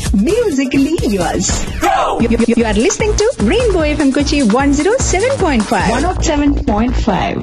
musically yours. You, you- you are listening to Rainbow FM Kochi 107.5. 107.5.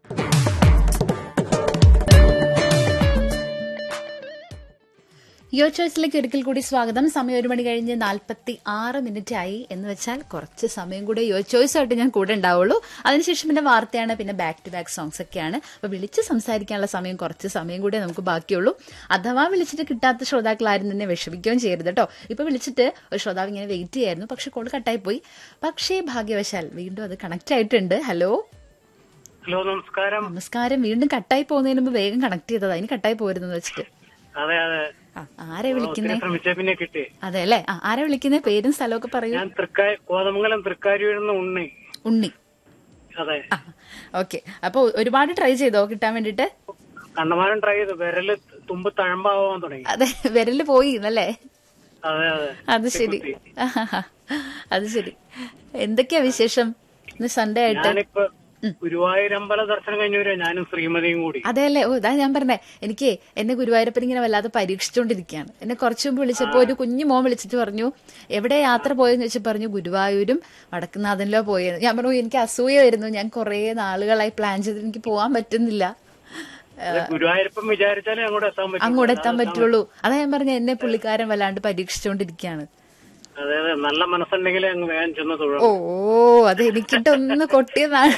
യോ ചോയ്സിലേക്ക് ഒരിക്കൽ കൂടി സ്വാഗതം സമയം ഒരു മണി കഴിഞ്ഞ് നാൽപ്പത്തി ആറ് മിനിറ്റ് ആയി എന്ന് വെച്ചാൽ കുറച്ച് സമയം കൂടെ യോ ചോയ്സ് ആയിട്ട് ഞാൻ കൂടെ ഉണ്ടാവുള്ളൂ അതിനുശേഷം പിന്നെ വാർത്തയാണ് പിന്നെ ബാക്ക് ടു ബാക്ക് സോങ്സ് ഒക്കെയാണ് അപ്പൊ വിളിച്ച് സംസാരിക്കാനുള്ള സമയം കുറച്ച് സമയം കൂടെ നമുക്ക് ബാക്കിയുള്ളൂ അഥവാ വിളിച്ചിട്ട് കിട്ടാത്ത ശ്രോതാക്കൾ ആരും തന്നെ വിഷമിക്കുകയും ചെയ്യരുത് കേട്ടോ ഇപ്പൊ വിളിച്ചിട്ട് ഒരു ശ്രോതാവ് ഇങ്ങനെ വെയിറ്റ് ചെയ്യായിരുന്നു പക്ഷെ കോൾ കട്ടായി പോയി പക്ഷേ ഭാഗ്യവശാൽ വീണ്ടും അത് കണക്ട് ആയിട്ടുണ്ട് ഹലോ ഹലോ നമസ്കാരം നമസ്കാരം വീണ്ടും കട്ടായി പോകുന്നതിന് മുമ്പ് വേഗം കണക്ട് ചെയ്തതാ ഇനി കട്ടായി പോരുന്നു വെച്ചിട്ട് അതെ അതെ ആ, ആരെ ഒത്തിരി വിളിക്കുന്നേ ശ്രമിച്ച പിന്നെ കിട്ടി അതെ അല്ലേ ആ, ആരാ വിളിക്കുന്നേ പേരും സ്ഥലമൊക്കെ പറയൂ ഞാൻ തൃക്കാ കോതമംഗലം തൃക്കാരിയിൽ ഉണ്ണി ഉണ്ണി അതെ ആ ഓക്കെ അപ്പൊ ഒരുപാട് ട്രൈ ചെയ്തോ കിട്ടാൻ വേണ്ടിട്ട് കണ്ടമാനം ട്രൈ ചെയ്തു വിരല് തുമ്പ് തഴമ്പാവാൻ തുടങ്ങി അതെ വിരല് പോയി എന്നല്ലേ അതെ അതെ അത് ശരി ആഹാഹാ. അത് ശരി എന്തൊക്കെയാ വിശേഷം ഇന്ന് സൺഡേ ആയിട്ട് ഞാനിപ്പോ ഗുരുവായൂരമ്പല ദർശനം കഴിഞ്ഞു വരാ ഞാനും ശ്രീമതിയും കൂടി അതെ അല്ലേ ഓ ഇതാ ഞാൻ പറഞ്ഞേ എനിക്ക് എന്നെ ഗുരുവായൂരപ്പൻ ഇങ്ങനെ വല്ലാതെ പരീക്ഷിച്ചുകൊണ്ടിരിക്കുകയാണ് എന്നെ കുറച്ചു മുമ്പ് വിളിച്ചപ്പോ ഒരു കുഞ്ഞു മോൻ വിളിച്ചിട്ട് പറഞ്ഞു എവിടെ യാത്ര പോയെന്ന് വെച്ച് പറഞ്ഞു ഗുരുവായൂരും വടക്കുന്നാഥനിലോ പോയെന്ന് ഞാൻ പറഞ്ഞു എനിക്ക് അസൂയ വരുന്നു ഞാൻ കുറെ നാളുകളായി പ്ലാൻ ചെയ്തിട്ട് എനിക്ക് പോകാൻ പറ്റുന്നില്ല അത് ഗുരുവായൂരപ്പം വിചാരിച്ചാലേ അങ്ങോട്ട് എത്താൻ പറ്റും അങ്ങോട്ട് എത്താൻ പറ്റുള്ളൂ അതാ ഞാൻ പറഞ്ഞ എന്നെ പുള്ളിക്കാരൻ വല്ലാണ്ട് പരീക്ഷിച്ചുകൊണ്ടിരിക്കുകയാണ് അതെ അതെ നല്ല മനസ്സുണ്ടെങ്കിലേ അങ്ങ് വേഗം ചെന്ന് തൊഴും ഓ അത് എനിക്കിട്ടൊന്ന് കൊട്ടിയതാണ്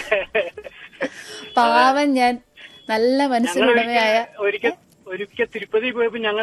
പാവം ഞാൻ നല്ല മനസ്സിനുടമയായ ഒരിക്കൽ ഒരിക്കൽ തിരുപ്പതി പോയപ്പോ ഞങ്ങൾ